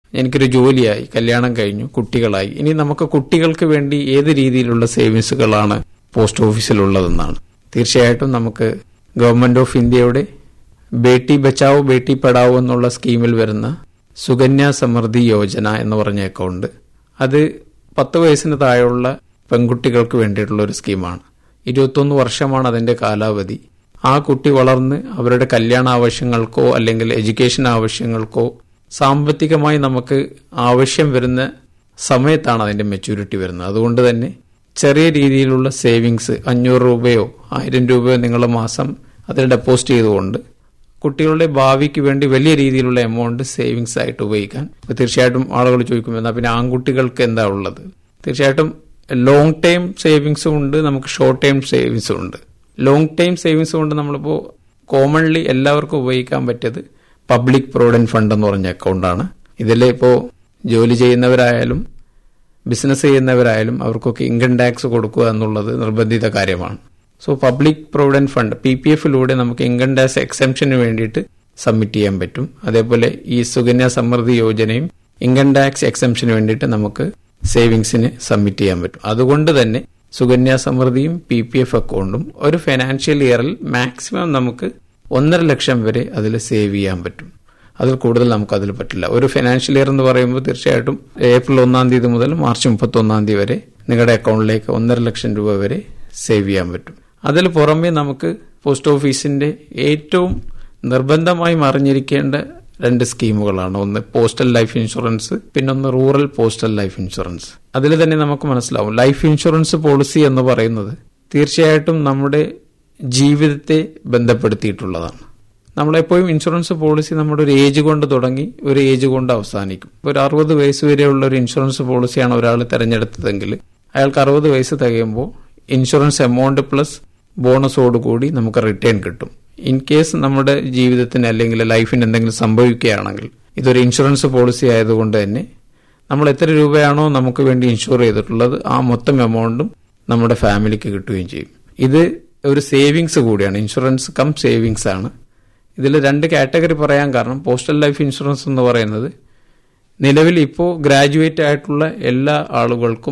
എനിക്കൊരു ജോലിയായി കല്യാണം കഴിഞ്ഞു കുട്ടികളായി ഇനി നമുക്ക് കുട്ടികൾക്ക് വേണ്ടി ഏത് രീതിയിലുള്ള സേവിങ്സുകളാണ് പോസ്റ്റ് ഓഫീസിലുള്ളതെന്നാണ് തീർച്ചയായിട്ടും നമുക്ക് ഗവൺമെന്റ് ഓഫ് ഇന്ത്യയുടെ ബേട്ടി ബച്ചാവോ ബേട്ടി പഠാവോ എന്നുള്ള സ്കീമിൽ വരുന്ന സുകന്യ സമൃദ്ധി യോജന എന്ന് പറഞ്ഞ അക്കൗണ്ട് അത് പത്ത് വയസ്സിന് താഴെയുള്ള പെൺകുട്ടികൾക്ക് വേണ്ടിയിട്ടുള്ള ഒരു സ്കീമാണ് ഇരുപത്തൊന്ന് വർഷമാണ് അതിന്റെ കാലാവധി ആ കുട്ടി വളർന്ന് അവരുടെ കല്യാണ ആവശ്യങ്ങൾക്കോ അല്ലെങ്കിൽ എഡ്യൂക്കേഷൻ ആവശ്യങ്ങൾക്കോ സാമ്പത്തികമായി നമുക്ക് ആവശ്യം വരുന്ന സമയത്താണ് അതിന്റെ മെച്യൂരിറ്റി വരുന്നത് അതുകൊണ്ട് തന്നെ ചെറിയ രീതിയിലുള്ള സേവിങ്സ് അഞ്ഞൂറ് രൂപയോ ആയിരം രൂപയോ നിങ്ങൾ മാസം അതിൽ ഡെപ്പോസിറ്റ് ചെയ്തുകൊണ്ട് കുട്ടികളുടെ ഭാവിക്ക് വേണ്ടി വലിയ രീതിയിലുള്ള എമൗണ്ട് സേവിങ്സ് ആയിട്ട് ഉപയോഗിക്കാൻ ഇപ്പൊ തീർച്ചയായിട്ടും ആളുകൾ ചോദിക്കും എന്നാ പിന്നെ ആൺകുട്ടികൾക്ക് എന്താ ഉള്ളത് തീർച്ചയായിട്ടും ലോങ് ടൈം സേവിങ്സും ഉണ്ട് നമുക്ക് ഷോർട്ട് ടൈം സേവിങ്സും ഉണ്ട് ലോങ് ടൈം സേവിങ്സ് കൊണ്ട് നമ്മളിപ്പോൾ കോമൺലി എല്ലാവർക്കും ഉപയോഗിക്കാൻ പറ്റിയത് പബ്ലിക് പ്രൊവിഡന്റ് ഫണ്ട് എന്ന് പറഞ്ഞ അക്കൗണ്ടാണ് ഇതിൽ ഇപ്പോൾ ജോലി ചെയ്യുന്നവരായാലും ബിസിനസ് ചെയ്യുന്നവരായാലും അവർക്കൊക്കെ ഇൻകം ടാക്സ് കൊടുക്കുക എന്നുള്ളത് നിർബന്ധിത കാര്യമാണ് so public provident fund P P എഫിലൂടെ നമുക്ക് ഇൻകം ടാക്സ് എക്സംഷന് വേണ്ടിയിട്ട് സബ്മിറ്റ് ചെയ്യാൻ പറ്റും അതേപോലെ ഈ സുകന്യ സമൃദ്ധി യോജനയും ഇൻകം ടാക്സ് എക്സംഷന് വേണ്ടിയിട്ട് നമുക്ക് സേവിങ്സിന് സബ്മിറ്റ് ചെയ്യാൻ പറ്റും അതുകൊണ്ട് തന്നെ സുകന്യ സമൃദ്ധിയും പി പി എഫ് അക്കൗണ്ടും ഒരു ഫിനാൻഷ്യൽ ഇയറിൽ മാക്സിമം നമുക്ക് ഒന്നര ലക്ഷം വരെ അതിൽ സേവ് ചെയ്യാൻ പറ്റും അതിൽ കൂടുതൽ നമുക്ക് അതിൽ പറ്റില്ല ഒരു ഫിനാൻഷ്യൽ ഇയർ എന്ന് പറയുമ്പോൾ തീർച്ചയായിട്ടും ഏപ്രിൽ ഒന്നാം തീയതി മുതൽ മാർച്ച് മുപ്പത്തി ഒന്നാം തീയതി വരെ നിങ്ങളുടെ അക്കൗണ്ടിലേക്ക് ഒന്നര ലക്ഷം രൂപ വരെ സേവ് ചെയ്യാൻ പറ്റും അതിൽ പുറമെ നമുക്ക് പോസ്റ്റ് ഓഫീസിന്റെ ഏറ്റവും നിർബന്ധമായും അറിഞ്ഞിരിക്കേണ്ട രണ്ട് സ്കീമുകളാണ് ഒന്ന് പോസ്റ്റൽ ലൈഫ് ഇൻഷുറൻസ് പിന്നെ ഒന്ന് റൂറൽ പോസ്റ്റൽ ലൈഫ് ഇൻഷുറൻസ് അതിൽ തന്നെ നമുക്ക് മനസ്സിലാവും ലൈഫ് ഇൻഷുറൻസ് പോളിസി എന്ന് പറയുന്നത് തീർച്ചയായിട്ടും നമ്മുടെ ജീവിതത്തെ ബന്ധപ്പെടുത്തിയിട്ടുള്ളതാണ് നമ്മളെപ്പോഴും ഇൻഷുറൻസ് പോളിസി നമ്മുടെ ഒരു ഏജ് കൊണ്ട് തുടങ്ങി ഒരു ഏജ് കൊണ്ട് അവസാനിക്കും ഒരു അറുപത് വയസ്സ് വരെയുള്ള ഒരു ഇൻഷുറൻസ് പോളിസിയാണ് ഒരാൾ തിരഞ്ഞെടുത്തതെങ്കിൽ അയാൾക്ക് അറുപത് വയസ്സ് തികയുമ്പോൾ ഇൻഷുറൻസ് എമൗണ്ട് പ്ലസ് ബോണസോടുകൂടി നമുക്ക് റിട്ടേൺ കിട്ടും ഇൻ കേസ് നമ്മുടെ ജീവിതത്തിന് അല്ലെങ്കിൽ ലൈഫിന് എന്തെങ്കിലും സംഭവിക്കുകയാണെങ്കിൽ ഇതൊരു ഇൻഷുറൻസ് പോളിസി ആയതുകൊണ്ട് തന്നെ നമ്മൾ എത്ര രൂപയാണോ നമുക്ക് വേണ്ടി ഇൻഷുർ ചെയ്തിട്ടുള്ളത് ആ മൊത്തം എമൗണ്ടും നമ്മുടെ ഫാമിലിക്ക് കിട്ടുകയും ചെയ്യും ഇത് ഒരു സേവിങ്സ് കൂടിയാണ് ഇൻഷുറൻസ് കം സേവിങ്സ് ആണ് ഇതിൽ രണ്ട് കാറ്റഗറി പറയാൻ കാരണം പോസ്റ്റൽ ലൈഫ് ഇൻഷുറൻസ് എന്ന് പറയുന്നത് നിലവിൽ ഇപ്പോൾ ഗ്രാജുവേറ്റ് ആയിട്ടുള്ള എല്ലാ ആളുകൾക്കും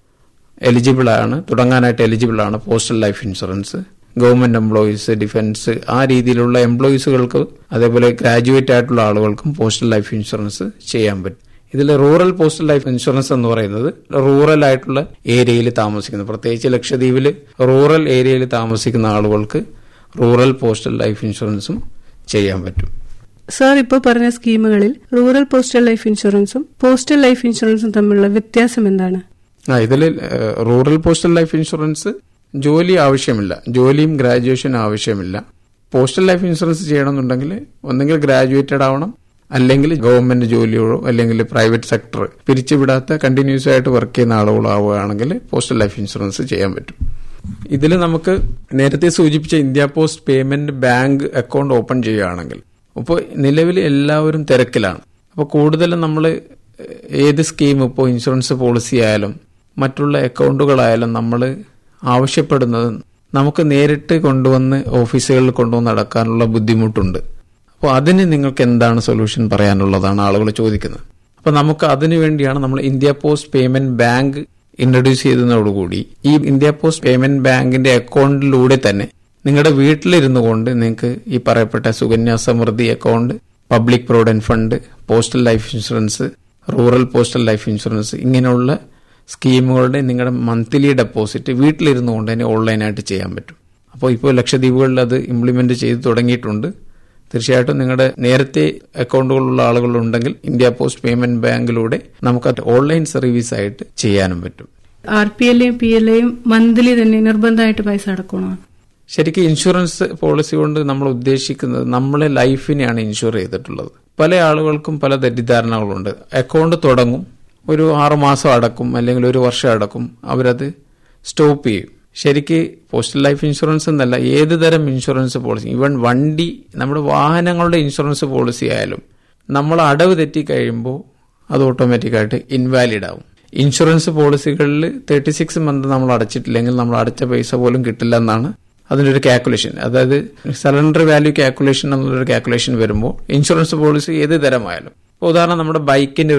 എലിജിബിൾ ആണ് തുടങ്ങാനായിട്ട് എലിജിബിൾ ആണ് postal life insurance government employees defence ആ രീതിയിലുള്ള എംപ്ലോയീസുകൾക്ക് അതേപോലെ ഗ്രാജുവേറ്റ് ആയിട്ടുള്ള ആളുകൾക്കും പോസ്റ്റൽ ലൈഫ് ഇൻഷുറൻസ് ചെയ്യാൻ പറ്റും ഇതിൽ റൂറൽ പോസ്റ്റൽ ലൈഫ് ഇൻഷുറൻസ് എന്ന് പറയുന്നത് റൂറൽ ആയിട്ടുള്ള ഏരിയയിൽ താമസിക്കുന്ന പ്രത്യേകിച്ച് ലക്ഷദ്വീപിൽ റൂറൽ ഏരിയയിൽ താമസിക്കുന്ന ആളുകൾക്ക് റൂറൽ പോസ്റ്റൽ ലൈഫ് ഇൻഷുറൻസും ചെയ്യാൻ പറ്റും സാർ ഇപ്പോൾ പറഞ്ഞ സ്കീമുകളിൽ റൂറൽ പോസ്റ്റൽ ലൈഫ് ഇൻഷുറൻസും പോസ്റ്റൽ ലൈഫ് ഇൻഷുറൻസും തമ്മിലുള്ള വ്യത്യാസം എന്താണ് ആ ഇതിൽ റൂറൽ പോസ്റ്റൽ ലൈഫ് ഇൻഷുറൻസ് ജോലി ആവശ്യമില്ല ജോലിയും ഗ്രാജുവേഷൻ ആവശ്യമില്ല പോസ്റ്റൽ ലൈഫ് ഇൻഷുറൻസ് ചെയ്യണമെന്നുണ്ടെങ്കിൽ ഒന്നെങ്കിൽ ഗ്രാജുവേറ്റഡ് ആവണം അല്ലെങ്കിൽ ഗവൺമെന്റ് ജോലിയോ അല്ലെങ്കിൽ പ്രൈവറ്റ് സെക്ടർ പിരിച്ചുവിടാത്ത കണ്ടിന്യൂസ് ആയിട്ട് വർക്ക് ചെയ്യുന്ന ആളുകളോ ആവുകയാണെങ്കിൽ പോസ്റ്റൽ ലൈഫ് ഇൻഷുറൻസ് ചെയ്യാൻ പറ്റും ഇതിൽ നമുക്ക് നേരത്തെ സൂചിപ്പിച്ച India post payment bank account open ചെയ്യുകയാണെങ്കിൽ അപ്പോൾ നിലവിൽ എല്ലാവരും തിരക്കിലാണ് അപ്പോൾ കൂടുതലും നമ്മൾ ഏത് സ്കീം ഇപ്പോൾ ഇൻഷുറൻസ് പോളിസി ആയാലും മറ്റുള്ള അക്കൗണ്ടുകളായാലും നമ്മൾ ആവശ്യപ്പെടുന്നത് നമുക്ക് നേരിട്ട് കൊണ്ടുവന്ന് ഓഫീസുകളിൽ കൊണ്ടുവന്ന് നടക്കാനുള്ള ബുദ്ധിമുട്ടുണ്ട് അപ്പോൾ അതിന് നിങ്ങൾക്ക് എന്താണ് സൊല്യൂഷൻ പറയാനുള്ളതാണ് ആളുകൾ ചോദിക്കുന്നത് അപ്പോൾ നമുക്ക് അതിനു വേണ്ടിയാണ് നമ്മൾ India post payment bank introduce ചെയ്തതോടുകൂടി ഈ ഇന്ത്യ പോസ്റ്റ് പേയ്മെന്റ് ബാങ്കിന്റെ അക്കൗണ്ടിലൂടെ തന്നെ നിങ്ങളുടെ വീട്ടിലിരുന്നു കൊണ്ട് നിങ്ങൾക്ക് ഈ പറയപ്പെട്ട Sukanya Samriddhi account public provident fund postal life insurance rural postal life insurance ഇങ്ങനെയുള്ള സ്കീമുകളുടെ നിങ്ങളുടെ മന്ത്ലി ഡെപ്പോസിറ്റ് വീട്ടിലിരുന്നു കൊണ്ട് തന്നെ ഓൺലൈനായിട്ട് ചെയ്യാൻ പറ്റും അപ്പോൾ ഇപ്പോൾ ലക്ഷദ്വീപുകളിൽ അത് ഇംപ്ലിമെന്റ് ചെയ്ത് തുടങ്ങിയിട്ടുണ്ട് തീർച്ചയായിട്ടും നിങ്ങളുടെ നേരത്തെ അക്കൗണ്ടുകളുള്ള ആളുകളുണ്ടെങ്കിൽ ഇന്ത്യ പോസ്റ്റ് പേയ്മെന്റ് ബാങ്കിലൂടെ നമുക്ക് ഓൺലൈൻ സർവീസ് ആയിട്ട് ചെയ്യാനും പറ്റും ആർ പി എല്ലേയും പി എല്ലേയും മന്ത്ലി തന്നെ നിർബന്ധമായിട്ട് പൈസ അടക്കണോ ശരിക്കും ഇൻഷുറൻസ് പോളിസി കൊണ്ട് നമ്മൾ ഉദ്ദേശിക്കുന്നത് നമ്മളെ ലൈഫിനെയാണ് ഇൻഷുർ ചെയ്തിട്ടുള്ളത് പല ആളുകൾക്കും പല തെറ്റിദ്ധാരണകളുണ്ട് അക്കൗണ്ട് തുടങ്ങും ഒരു ആറു മാസം അടക്കും അല്ലെങ്കിൽ ഒരു വർഷം അടക്കും അവരത് സ്റ്റോപ്പ് ചെയ്യും ശരിക്ക് പോസ്റ്റൽ ലൈഫ് ഇൻഷുറൻസ് എന്നല്ല ഏത് തരം ഇൻഷുറൻസ് പോളിസി ഈവൻ വണ്ടി നമ്മുടെ വാഹനങ്ങളുടെ ഇൻഷുറൻസ് പോളിസി ആയാലും നമ്മൾ അടവ് തെറ്റി കഴിയുമ്പോൾ അത് ഓട്ടോമാറ്റിക്കായിട്ട് ഇൻവാലിഡ് ആവും ഇൻഷുറൻസ് പോളിസികളിൽ തേർട്ടി സിക്സ് മന്ത് നമ്മൾ അടച്ചിട്ടില്ലെങ്കിൽ നമ്മൾ അടച്ച പൈസ പോലും കിട്ടില്ല എന്നാണ് അതിൻ്റെ ഒരു കാൽക്കുലേഷൻ അതായത് സറണ്ടർ വാല്യൂ കാൽക്കുലേഷൻ എന്നുള്ളൊരു കാൽക്കുലേഷൻ വരുമ്പോൾ ഇൻഷുറൻസ് പോളിസി ഏത് തരമായാലും ഉദാഹരണം നമ്മുടെ ബൈക്കിന്റെ